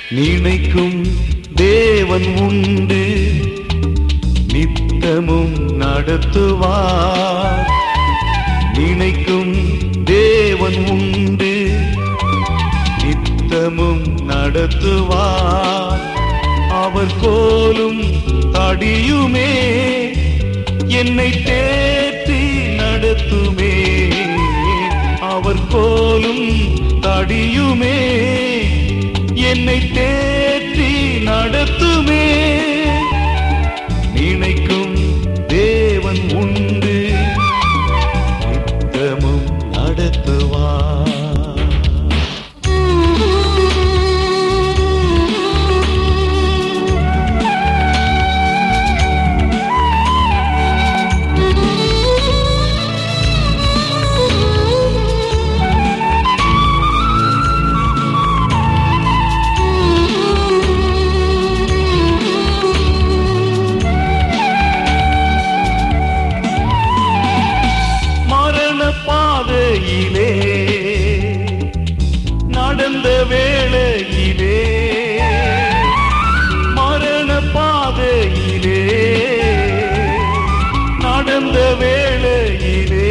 நினைக்கும் தேவன் உண்டு நித்தமும் நடத்துவார் நினைக்கும் தேவன் உண்டு நித்தமும் நடத்துவார் அவர் கோலும் தடியுமே என்னை தேற்றி நடத்துமே அவர் கோலும் தடியுமே என்னை தேற்றி நடத்துமே நினைக்கும் தேவன் உண்டு நித்தமும் நடத்துவார் மரண பாதையிலே நடந்த வேளையிலே மரண பாதையிலே நடந்த வேளையிலே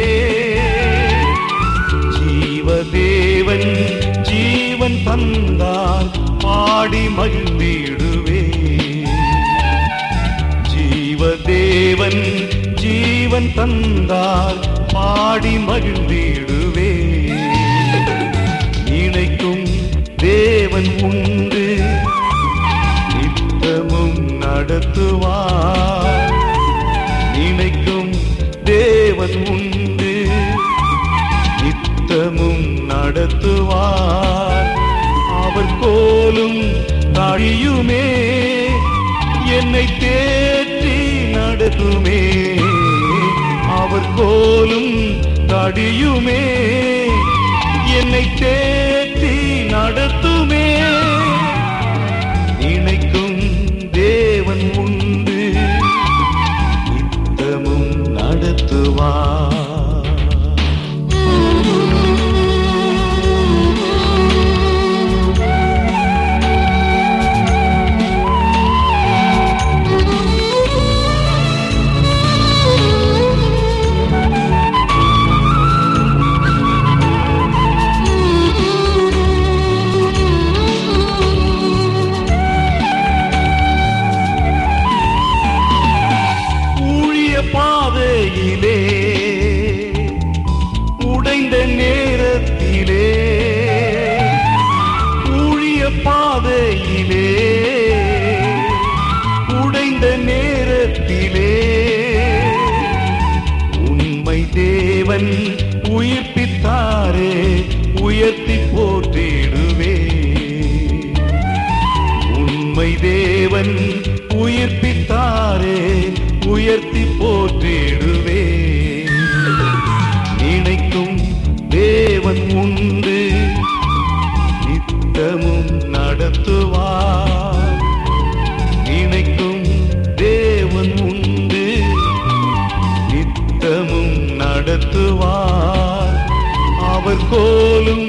ஜீவதேவன் ஜீவன் தந்தார் பாடி மகிழ்ந்திடுவே ஜீவதேவன் ஜீவன் தந்தார் பாடி மகிழ்ந்திடுவே நினைக்கும் தேவன் உண்டு நித்தமும் நடத்துவார் நினைக்கும் தேவன் உண்டு நித்தமும் நடத்துவார் அவர் கோலும் தழியுமே என்னை தேற்றி நடத்துமே அவர் கோலும் தடியுமே என்னை தேற்றி நடத்துமே நினைக்கும் தேவன் உண்டு நித்தமும் நடத்துவார் ஊழிய பாதையிலே உடைந்த நேரத்திலே ஊழிய பாதையிலே உடைந்த நேரத்திலே உண்மை தேவன் உயிர்ப்பித்தாரே உயர்த்தி போற்றிடுவே உண்மை தேவன் உயிர்ப்பித்தாரே உயர்த்தி போற்றிடுவே நினைக்கும் தேவன் உண்டு நித்தமும் நடத்துவார் நினைக்கும் தேவன் உண்டு நித்தமும் நடத்துவார் அவர் கோலும்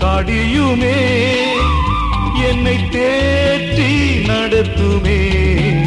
தடியுமே என்னை தேற்றி நடத்துமே